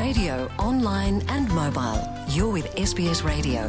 radio online and mobile. You're with SBS Radio.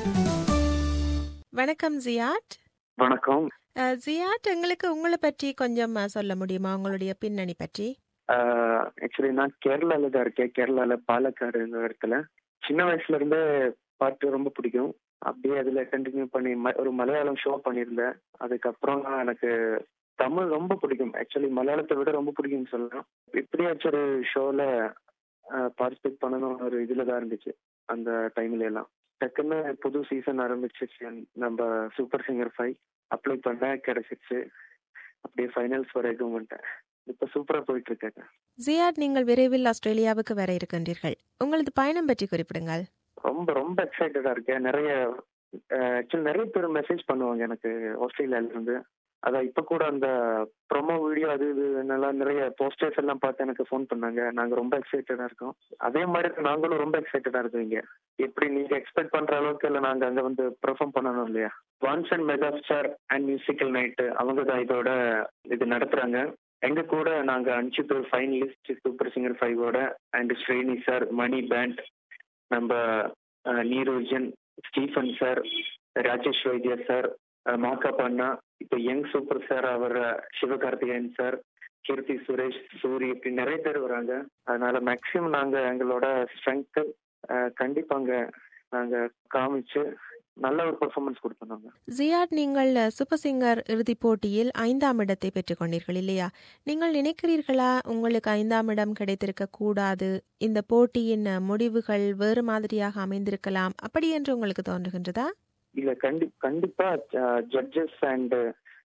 வணக்கம் ஜியாட் வணக்கம் அஹ், ஜியாட் எங்களுக்கு உங்களை பற்றி கொஞ்சம் அஹ், சொல்ல முடியுமா உங்களுடைய பின்னணி பற்றி ஆக்சுவலி நான் கேரளால தான் இருக்கேன் கேரளால பாலக்காடு இந்த இடத்துல சின்ன வயசுல இருந்தே பாட்டு ரொம்ப பிடிக்கும் அப்படியே அதுல கண்டினியூ பண்ணி ம- ஒரு மலையாளம் ஷோ பண்ணியிருந்தேன் அதுக்கப்புறம் தான் எனக்கு தமிழ் ரொம்ப பிடிக்கும் ஆக்சுவலி மலையாளத்தை விட ரொம்ப பிடிக்கும்னு சொல்லலாம் இப்படியாச்சும் ஒரு ஷோல பார்ட்டிசிபேட் பண்ணணும்னு ஒரு இதுல தான் இருந்துச்சு அந்த டைம்ல எல்லாம் டக்குன்னு புது சீசன் ஆரம்பிச்சிச்சு நம்ம சூப்பர் சிங்கர் ஃபைவ் அப்ளை பண்ண கிடைச்சிச்சு அப்படியே ஃபைனல்ஸ் வரைக்கும் வந்துட்டேன் இப்ப சூப்பரா போயிட்டு இருக்கேன் ஜியாட் நீங்கள் விரைவில் ஆஸ்திரேலியாவுக்கு வர இருக்கின்றீர்கள் உங்களது பயணம் பற்றி குறிப்பிடுங்கள் ரொம்ப ரொம்ப எக்ஸைட்டடா இருக்கேன் நிறைய ஆக்சுவலி நிறைய பேர் மெசேஜ் பண்ணுவாங்க எனக்கு ஆஸ்திரேலியால இருந்து அதான் இப்ப கூட அந்த ப்ரொமோ வீடியோ அது இது என்னெல்லாம் நிறைய போஸ்டர்ஸ் எல்லாம் பார்த்து எனக்கு ஃபோன் பண்ணாங்க நாங்க ரொம்ப எக்ஸைட்டடா இருக்கோம் அதே மாதிரி நாங்களும் ரொம்ப எக்ஸைட்டடா இருக்கோம் இங்க எப்படி நீங்க எக்ஸ்பெக்ட் பண்ற அளவுக்கு இல்ல நாங்க அங்க வந்து பெர்ஃபார்ம் பண்ணணும் இல்லையா வான்ஸ் and mega star and musical night அவங்க தான் இதோட இது நடத்துறாங்க எங்க கூட நாங்க அஞ்சு பேர் ஃபைனலிஸ்ட் சூப்பர் சிங்கர் ஃபைவோட and Sreeni sir Mani band நம்ம அஹ், Nirojan Stephen sir Rajesh Vaithiyar sir அஹ், மாக்காப் அண்ணா இப்போ யங் சூப்பர் ஸ்டார் அவர் அஹ், சிவகார்த்திகேயன் சார் கீர்த்தி சுரேஷ் சூரி இப்படி நிறைய பேர் வராங்க அதனால மேக்சிமம் நாங்க எங்களோட ஸ்ட்ரென்த் கண்டிப்பாங்க நாங்க காமிச்சு நல்ல ஒரு பெர்ஃபார்மன்ஸ் கொடுப்போம் நாங்க ஜியாட் நீங்கள் அஹ், சூப்பர் சிங்கர் இறுதிப் போட்டியில் ஐந்தாம் இடத்தை பெற்றுக்கொண்டீர்கள் இல்லையா நீங்கள் நினைக்கிறீர்களா உங்களுக்கு ஐந்தாம் இடம் கிடைத்திருக்க கூடாது இந்த போட்டியின் அஹ், முடிவுகள் வேறு மாதிரியாக அமைந்திருக்கலாம் அப்படி என்று உங்களுக்கு தோன்றுகின்றதா இல்ல கண்டி கண்டிப்பா ஜட்ஜஸ் அண்ட்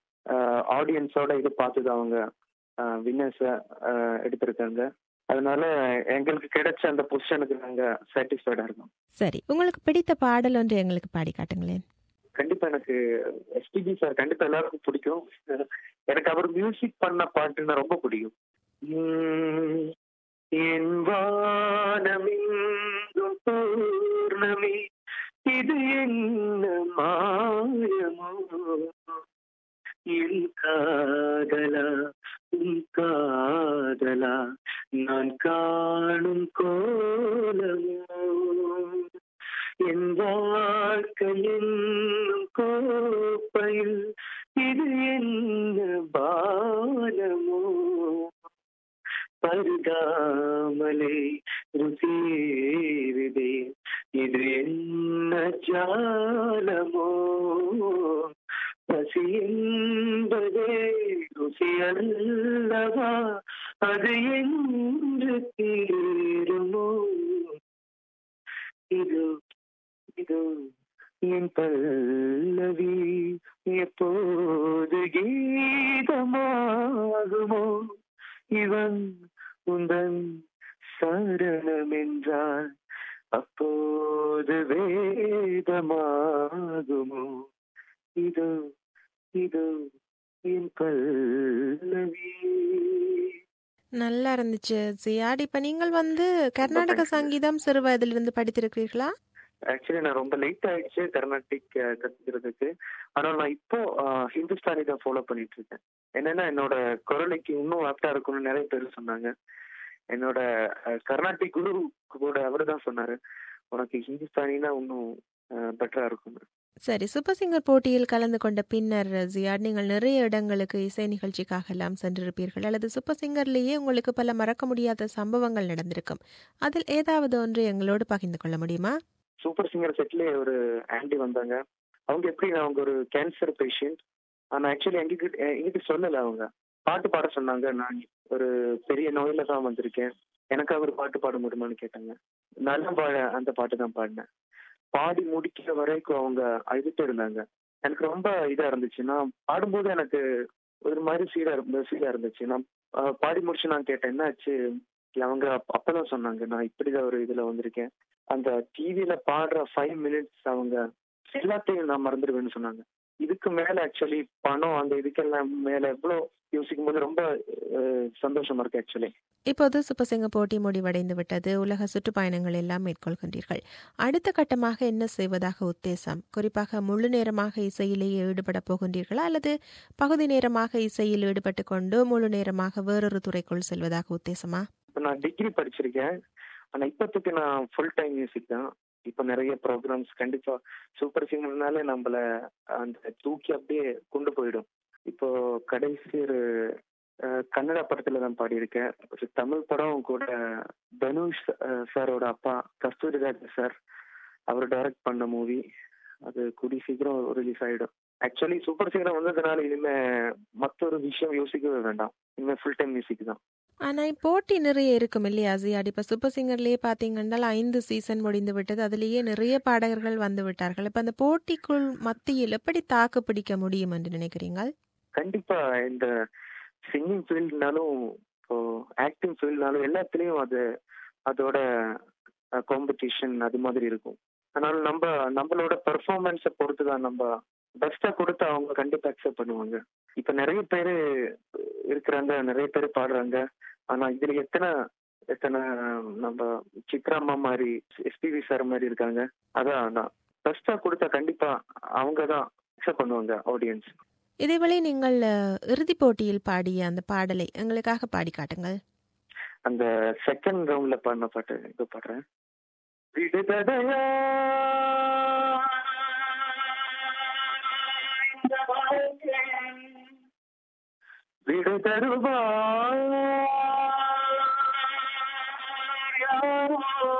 ஆடியன்ஸோட இது பார்த்துதான் அவங்க வின்னர்ஸ எடுத்திருக்காங்க அதனால எங்களுக்கு கிடைச்ச அந்த பொசிஷனுக்கு நாங்க சாட்டிஸ்ஃபைடா இருக்கோம் சரி உங்களுக்கு பிடித்த பாடல் ஒன்று எங்களுக்கு பாடி காட்டுங்களேன் கண்டிப்பா எனக்கு எஸ்பிபி சார் கண்டிப்பா எல்லாருக்கும் பிடிக்கும் எனக்கு அவர் மியூசிக் பண்ண பாட்டுன்னா ரொம்ப பிடிக்கும் உம், என் வானமெங்கும் பூர்ணமி இது என்ன மாயமோ என் காதலா உன் காதலா நான் காணும் கோலமோ என் வாழ்க்கை என்னும் கோப்பையில் இது என்ன பானமோ பருகாமலே ருசீருதே இது என்ன ஜாலமோ பசி என்பதே ருசி அல்லவா அது என்று தீருமோ இது இது என் பல்லவி எப்போது கீதமாகுமோ இவன் உந்தன் சரணம் என்றால் அப்போது வேதமாகுமோ இது இது என் பல்லவி நல்லா இருந்துச்சு ஜியாட் இப்ப நீங்கள் வந்து கர்நாடக சங்கீதம் சிறு வயதிலிருந்து படித்திருக்கிறீர்களா ஆக்சுவலி நான் ரொம்ப லேட் ஆயிடுச்சு கர்நாடிக் அஹ், கத்துக்கிறதுக்கு ஆனா நான் இப்போ அஹ், ஹிந்துஸ்தானி தான் ஃபாலோ பண்ணிட்டு இருக்கேன் என்னன்னா என்னோட குரலுக்கு இன்னும் ஆப்டா இருக்கும்னு நிறைய பேர் சொன்னாங்க என்னோட அஹ், கர்நாடிக் குரு கூட அவரு தான் சொன்னாரு உனக்கு ஹிந்துஸ்தானினா இன்னும் பெட்டரா இருக்கும் சரி சூப்பர் சிங்கர் போட்டியில் கலந்து கொண்ட பின்னர் ஜியாட் நீங்கள் நிறைய இடங்களுக்கு இசை நிகழ்ச்சிக்காக எல்லாம் சென்றிருப்பீர்கள் அல்லது சூப்பர் சிங்கர்லேயே உங்களுக்கு பல மறக்க முடியாத சம்பவங்கள் நடந்திருக்கும் அதில் ஏதாவது ஒன்று எங்களோடு பகிர்ந்து கொள்ள முடியுமா சூப்பர் சிங்கர் செட்ல ஒரு ஆண்டி வந்தாங்க அவங்க எப்படி அவங்க ஒரு கேன்சர் பேஷண்ட் ஆனா ஆக்சுவலி எங்ககிட்ட எங்கிட்ட சொல்லல அவங்க பாட்டு பாட சொன்னாங்க நான் ஒரு பெரிய நோயில தான் வந்திருக்கேன் எனக்கு அவர் பாட்டு பாட முடியுமான்னு கேட்டாங்க நல்லா பாட அந்த பாட்டு தான் பாடினேன் பாடி முடிக்கிற வரைக்கும் அவங்க அழுதுட்டு இருந்தாங்க எனக்கு ரொம்ப இதா இருந்துச்சு நான் பாடும்போது எனக்கு ஒரு மாதிரி ஃபீலா இருந்த ஃபீலா இருந்துச்சு நான் அஹ், பாடி முடிச்சு நான் கேட்டேன் என்ன ஆச்சு அவங்க அப்ப- அப்பதான் சொன்னாங்க நான் இப்படிதான் ஒரு இதுல வந்திருக்கேன் அந்த டிவில பாடுற ஃபைவ் மினிட்ஸ் அவங்க எல்லாத்தையும் நான் மறந்துடுவேன்னு சொன்னாங்க இதுக்கு மேல ஆக்சுவலி பணம் அந்த இதுக்கெல்லாம் மேல எவ்வளவு யோசிக்கும் போது ரொம்ப அஹ், சந்தோஷமா இருக்கு ஆக்சுவலி இப்போது சூப்பர் சிங்கர் போட்டி முடிவடைந்து விட்டது உலக சுற்றுப்பயணங்கள் எல்லாம் மேற்கொள்கின்றீர்கள் அடுத்த கட்டமாக என்ன செய்வதாக உத்தேசம் குறிப்பாக முழு நேரமாக இசையிலேயே ஈடுபட போகின்றீர்களா அல்லது பகுதி நேரமாக இசையில் ஈடுபட்டு கொண்டு முழு நேரமாக வேறொரு துறைக்குள் செல்வதாக உத்தேசமா இப்ப நான் டிகிரி படிச்சிருக்கேன் ஆனா இப்போதைக்கு நான் ஃபுல் டைம் மியூசிக் தான் இப்போ நிறைய ப்ரோக்ராம்ஸ் கண்டிப்பா சூப்பர் சிங்கர்னாலே நம்மள அந்த தூக்கி அப்படியே கொண்டு போயிடும் இப்போ கடைசி ஒரு அஹ், கன்னட படத்துல தான் பாடியிருக்கேன் ஒரு தமிழ் படம் கூட தனுஷ் அஹ், சாரோட அப்பா கஸ்தூரிராஜ் சார் அவர் டைரக்ட் பண்ண மூவி அது கூடி சீக்கிரம் ரிலீஸ் ஆயிடும் ஆக்சுவலி சூப்பர் சிங்கர் வந்ததுனால இனிமே மற்றொரு விஷயம் யோசிக்கவே வேண்டாம் இனிமே ஃபுல் டைம் மியூசிக் தான் ஆனா போட்டி நிறைய இருக்கும் இல்லையா ஜியாட் இப்ப சூப்பர் சிங்கர்லயே பாத்தீங்கன்னா ஐந்து சீசன் முடிந்து விட்டது அதுலயே நிறைய பாடகர்கள் வந்து விட்டார்கள் இப்ப அந்த போட்டிக்குள் மத்தியில் எப்படி தாக்கு பிடிக்க முடியும் என்று நினைக்கிறீங்க கண்டிப்பா இந்த சிங்கிங் ஃபீல்ட்னாலும் இப்போ ஆக்டிங் ஃபீல்ட்னாலும் எல்லாத்துலயும் அது அதோட காம்படிஷன் அது மாதிரி இருக்கும் அதனால நம்ம நம்மளோட பெர்ஃபார்மன்ஸை பொறுத்து தான் நம்ம பெஸ்டா கொடுத்து அவங்க கண்டிப்பா அக்செப்ட் பண்ணுவாங்க இப்ப நிறைய பேர் இருக்கிறாங்க நிறைய பேர் பாடுறாங்க ஆனா இதுல எத்தனை எத்தனை நம்ம சித்ராமா மாதிரி எஸ்பிவி சார் மாதிரி இருக்காங்க அதான் நான் பெஸ்டா கொடுத்தா கண்டிப்பா அவங்க தான் அக்செப்ட் பண்ணுவாங்க ஆடியன்ஸ் இதேவேளை நீங்கள் அஹ், இறுதிப் போட்டியில் பாடிய அந்த பாடலை எங்களுக்காக பாடி காட்டுங்கள் அந்த செகண்ட் ரவுண்ட்ல பாடின பாட்டு இது பாடுறேன் விடுதலையா இந்த வாழ்க்கை விடு தருவார்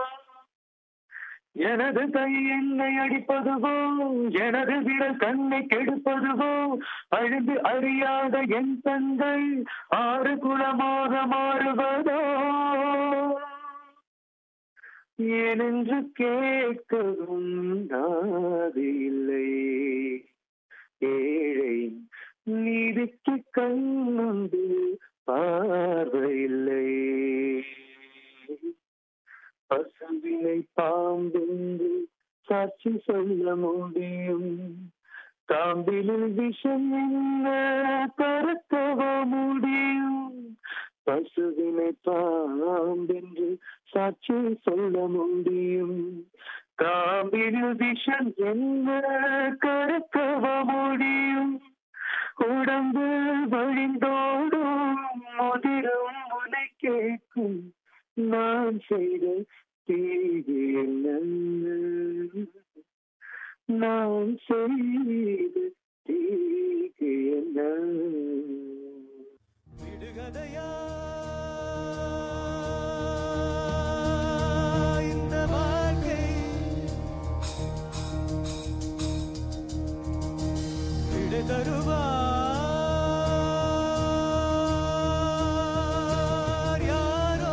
எனது கை என்னை அடிப்பதுவோ எனது விரல் கண்ணை கெடுப்பதுவோ அழுது அறியாத என் தந்தை ஆறு குளமாக மாறுவதோ ஏனென்று கேட்கவும் நாது இல்லை ஏழை நீதிக்கு கண்ணுண்டு பார்வையில்லை பசுவினை பாம்பென்று சாட்சி சொல்ல முடியும் காம்பிலில் விஷம் என்ன கருத்தவ முடியும் பசுவினை பாம்பென்று சாட்சி சொல்ல முடியும் காம்பிலில் விஷம் என்ன கருத்தவ முடியும் உடம்பு வழிந்தோடும் முதிரும் உனை கேட்கும் நான் செய்த தீது என்ன நான் செய்த தீது என்ன விடுகதையா இந்த வாழ்க்கை விடு தருவார் யாரோ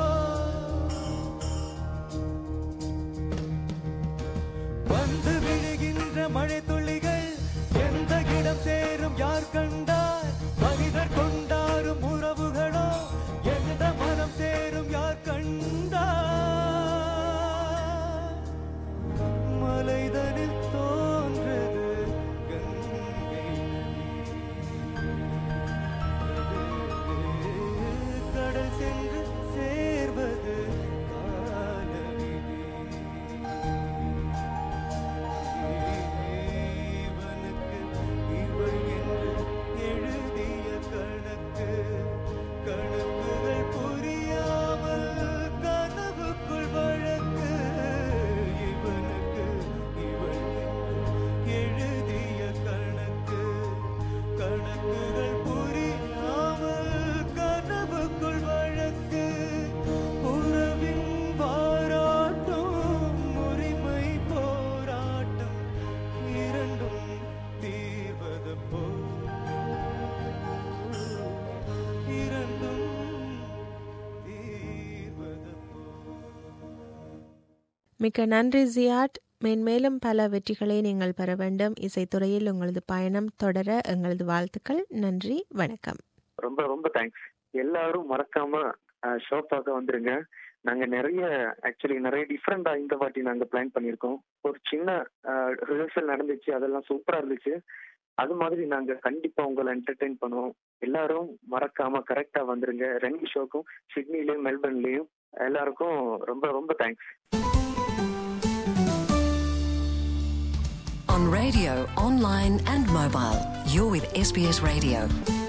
வந்து விழுகின்ற மழை துளிகள் எந்த இடம் சேரும் யார் கண்டார் மனிதர் கொண்டாரும் உறவுகளோ எந்த மனம் சேரும் யார் கண்டார் மலைதனில் தோன்றது கங்கை கடல் சென்று சேர்வது காலவிதி இவனுக்கு இவள் என்று எழுதிய கணக்கு கணக்குகள் புரியாமல் கனவுக்குள் வழக்கு இவனுக்கு இவள் என்று எழுதிய கணக்கு கணக்குகள் புரியாமல் கனவுக்குள் வழக்கு உறவின் பாராட்டும் உரிமை போராட்டம் இரண்டும் தீர்வது போ இரண்டும் தீர்வது போ மிக்க நன்றி ஜியாட் மேன்மேலும் பல வெற்றிகளை நீங்கள் பெற வேண்டும் இசைத்துறையில் உங்களது பயணம் தொடர எங்களது வாழ்த்துக்கள் நன்றி வணக்கம் ரொம்ப ரொம்ப தேங்க்ஸ் எல்லாரும் மறக்காம ஷோ பார்க்க வந்துருங்க நாங்க நிறைய ஆக்சுவலி நிறைய டிஃப்ரெண்டா இந்த வாட்டி நாங்க பிளான் பண்ணியிருக்கோம் ஒரு சின்ன ரிஹர்சல் நடந்துச்சு அதெல்லாம் சூப்பரா இருந்துச்சு அது மாதிரி நாங்க கண்டிப்பா உங்களை என்டர்டெயின் பண்ணுவோம் எல்லாரும் மறக்காம கரெக்டா வந்துருங்க ரெண்டு ஷோக்கும் சிட்னிலயும் மெல்பர்ன்லயும் எல்லாருக்கும் ரொம்ப ரொம்ப thanks On radio, online, and mobile, you're with SBS Radio.